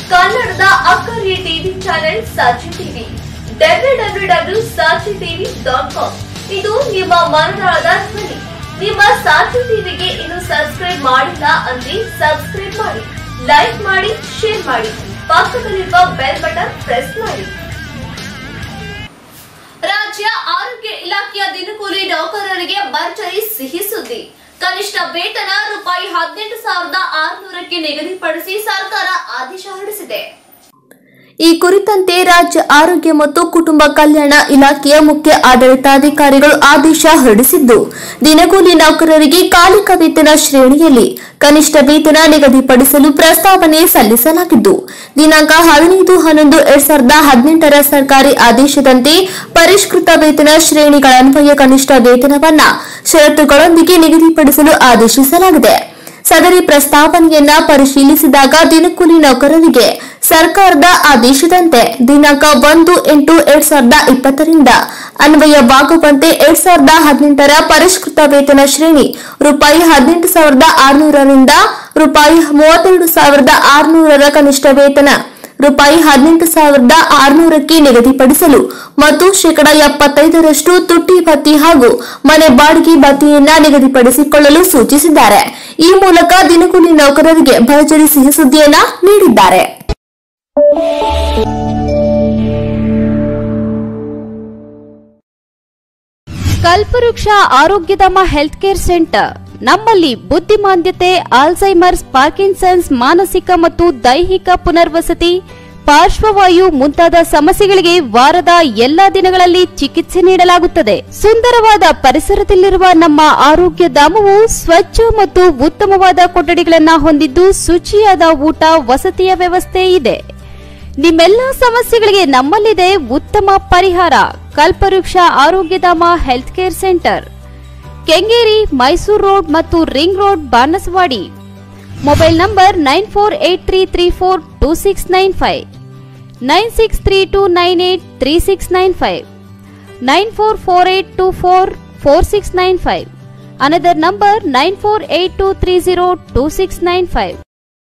ಕನ್ನಡದ ಅಕ್ಕರೆ TV channel Sachi TV W W W Sachi TV dot com ಇದು ನಿಮ್ಮ ಮನದಾಳದ ಧ್ವನಿ ನಿಮ್ಮ ಸಾಚಿ ಟಿವಿಗೆ ಇನ್ನು ಸಬ್ಸ್ಕ್ರೈಬ್ ಮಾಡಿಲ್ಲ ಅಂದ್ರೆ ಸಬ್ಸ್ಕ್ರೈಬ್ ಮಾಡಿ ಲೈಕ್ ಮಾಡಿ ಶೇರ್ ಮಾಡಿ ಪಕ್ಕದಲ್ಲಿರುವ ಬೆಲ್ ಬಟನ್ ಪ್ರೆಸ್ ಮಾಡಿ ರಾಜ್ಯ ಆರೋಗ್ಯ ಇಲಾಖೆಯ ದಿನಕೂಲಿ ನೌಕರರಿಗೆ ಭರ್ಜರಿ ಸಿಹಿ ಸುದ್ದಿ ಕನಿಷ್ಠ ವೇತನ ರೂಪಾಯಿ ಹದಿನೆಂಟು ಸಾವಿರದ ಆರುನೂರಕ್ಕೆ ನಿಗದಿಪಡಿಸಿ ಸರ್ಕಾರ ಆದೇಶ ಹೊರಡಿಸಿದೆ ಈ ಕುರಿತಂತೆ ರಾಜ್ಯ ಆರೋಗ್ಯ ಮತ್ತು ಕುಟುಂಬ ಕಲ್ಯಾಣ ಇಲಾಖೆಯ ಮುಖ್ಯ ಆಡಳಿತಾಧಿಕಾರಿಗಳು ಆದೇಶ ಹೊರಡಿಸಿದ್ದು ದಿನಗೂಲಿ ನೌಕರರಿಗೆ ಕಾಲಿಕ ವೇತನ ಶ್ರೇಣಿಯಲ್ಲಿ ಕನಿಷ್ಠ ವೇತನ ನಿಗದಿಪಡಿಸಲು ಪ್ರಸ್ತಾವನೆ ಸಲ್ಲಿಸಲಾಗಿದ್ದು ದಿನಾಂಕ ಹದಿನೈದು ಹನ್ನೊಂದು ಎರಡ್ ಸಾವಿರದ ಹದಿನೆಂಟರ ಸರ್ಕಾರಿ ಆದೇಶದಂತೆ ಪರಿಷ್ಕೃತ ವೇತನ ಶ್ರೇಣಿಗಳ ಅನ್ವಯ ಕನಿಷ್ಠ ವೇತನವನ್ನ ಷರತ್ತುಗಳೊಂದಿಗೆ ನಿಗದಿಪಡಿಸಲು ಆದೇಶಿಸಲಾಗಿದೆ ಸದರಿ ಪ್ರಸ್ತಾವನೆಯನ್ನ ಪರಿಶೀಲಿಸಿದಾಗ ದಿನಕೂಲಿ ನೌಕರರಿಗೆ ಸರ್ಕಾರದ ಆದೇಶದಂತೆ ದಿನಾಂಕ ಒಂದು ಎಂಟು ಎರಡ್ ಸಾವಿರದ ಇಪ್ಪತ್ತರಿಂದ ಅನ್ವಯವಾಗುವಂತೆ ಎರಡ್ ಸಾವಿರದ ಹದಿನೆಂಟರ ಪರಿಷ್ಕೃತ ವೇತನ ಶ್ರೇಣಿ ರೂಪಾಯಿ ಹದಿನೆಂಟು ಸಾವಿರದ ಆರುನೂರರಿಂದ ರೂಪಾಯಿ ಮೂವತ್ತೆರಡು ಸಾವಿರದ ಆರುನೂರರ ಕನಿಷ್ಠ ವೇತನ ರೂಪಾಯಿ ಹದಿನೆಂಟು ಸಾವಿರದ ಆರುನೂರಕ್ಕೆ ನಿಗದಿಪಡಿಸಲು ಮತ್ತು ಶೇಕಡ ಎಪ್ಪತ್ತೈದರಷ್ಟು ತುಟ್ಟಿ ಭತ್ತಿ ಹಾಗೂ ಮನೆ ಬಾಡಿಗೆ ಭತ್ಯೆಯನ್ನ ನಿಗದಿಪಡಿಸಿಕೊಳ್ಳಲು ಸೂಚಿಸಿದ್ದಾರೆ ಈ ಮೂಲಕ ದಿನಕೂಲಿ ನೌಕರರಿಗೆ ಭರ್ಜರಿ ಸಿಹಿ ಸುದ್ದಿಯನ್ನ ನೀಡಿದ್ದಾರೆ ಕಲ್ಪವೃಕ್ಷ ಆರೋಗ್ಯಧಾಮ ಹೆಲ್ತ್ ಕೇರ್ ಸೆಂಟರ್ ನಮ್ಮಲ್ಲಿ ಬುದ್ಧಿಮಾಂದ್ಯತೆ ಆಲ್ಝೈಮರ್ಸ್ ಪಾರ್ಕಿನ್ಸನ್ಸ್ ಮಾನಸಿಕ ಮತ್ತು ದೈಹಿಕ ಪುನರ್ವಸತಿ ಪಾರ್ಶ್ವವಾಯು ಮುಂತಾದ ಸಮಸ್ಯೆಗಳಿಗೆ ವಾರದ ಎಲ್ಲಾ ದಿನಗಳಲ್ಲಿ ಚಿಕಿತ್ಸೆ ನೀಡಲಾಗುತ್ತದೆ ಸುಂದರವಾದ ಪರಿಸರದಲ್ಲಿರುವ ನಮ್ಮ ಆರೋಗ್ಯ ಧಾಮವು ಸ್ವಚ್ಛ ಮತ್ತು ಉತ್ತಮವಾದ ಕೊಠಡಿಗಳನ್ನ ಹೊಂದಿದ್ದು ಶುಚಿಯಾದ ಊಟ ವಸತಿಯ ವ್ಯವಸ್ಥೆ ಇದೆ ನಿಮ್ಮೆಲ್ಲ ಸಮಸ್ಯೆಗಳಿಗೆ ನಮ್ಮಲ್ಲಿದೆ ಉತ್ತಮ ಪರಿಹಾರ Kalpavriksha Arogyadhama health care centre Kengeri Mysuru road ಮತ್ತು ring road Banaswadi mobile number nine four eight three three four two six nine five nine six three two nine eight three six nine five nine four four eight two four four six nine five another number nine four eight two three zero two six nine five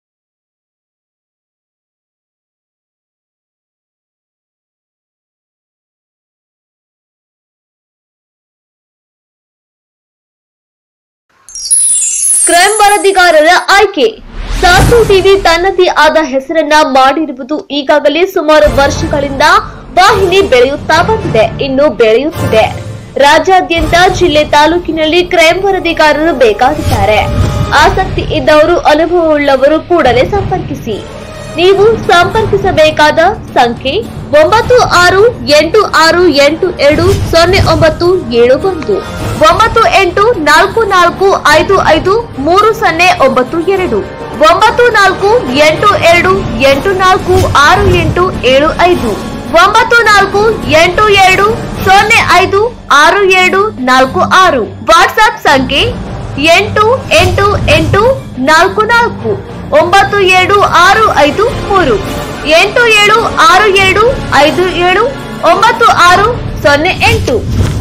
crime ವರದಿಗಾರರ ಆಯ್ಕೆ ಸಾಸು TV ತನ್ನದೇ ಆದ ಹೆಸರನ್ನ ಮಾಡಿರುವುದು ಈಗಾಗಲೇ ಸುಮಾರು ವರ್ಷಗಳಿಂದ ವಾಹಿನಿ ಬೆಳೆಯುತ್ತಾ ಬಂದಿದೆ ಇನ್ನು ಬೆಳೆಯುತ್ತಿದೆ ರಾಜ್ಯಾದ್ಯಂತ ಜಿಲ್ಲೆ ತಾಲೂಕಿನಲ್ಲಿ ಕ್ರೈಮ್ ವರದಿಗಾರರು ಬೇಕಾಗಿದ್ದಾರೆ ಆಸಕ್ತಿ ಇದ್ದವರು ಅನುಭವವುಳ್ಳವರು ಕೂಡಲೇ ಸಂಪರ್ಕಿಸಿ ನೀವು ಸಂಪರ್ಕಿಸಬೇಕಾದ ಸಂಖ್ಯೆ ಒಂಬತ್ತು ಆರು ಎಂಟು ಆರು ಎಂಟು ಎರಡು ಸೊನ್ನೆ ಒಂಬತ್ತು ಏಳು ಒಂದು ಒಂಬತ್ತು ಎಂಟು ನಾಲ್ಕು ನಾಲ್ಕು ಐದು ಐದು ಮೂರು ಸೊನ್ನೆ ಒಂಬತ್ತು ಎರಡು ಒಂಬತ್ತು ನಾಲ್ಕು ಎಂಟು ಎರಡು ಎಂಟು ನಾಲ್ಕು ಆರು ಎಂಟು ಏಳು ಐದು ಒಂಬತ್ತು ನಾಲ್ಕು ಎಂಟು ಎರಡು ಸೊನ್ನೆ ಐದು ಆರು ಏಳು ನಾಲ್ಕು ಆರು ವಾಟ್ಸ್ಆಪ್ ಸಂಖ್ಯೆ ಎಂಟು ಎಂಟು ಎಂಟು ನಾಲ್ಕು ನಾಲ್ಕು ಒಂಬತ್ತು ಏಳು ಆರು ಐದು ಮೂರು ಎಂಟು ಏಳು ಆರು ಏಳು ಐದು ಏಳು ಒಂಬತ್ತು ಆರು ಸೊನ್ನೆ ಎಂಟು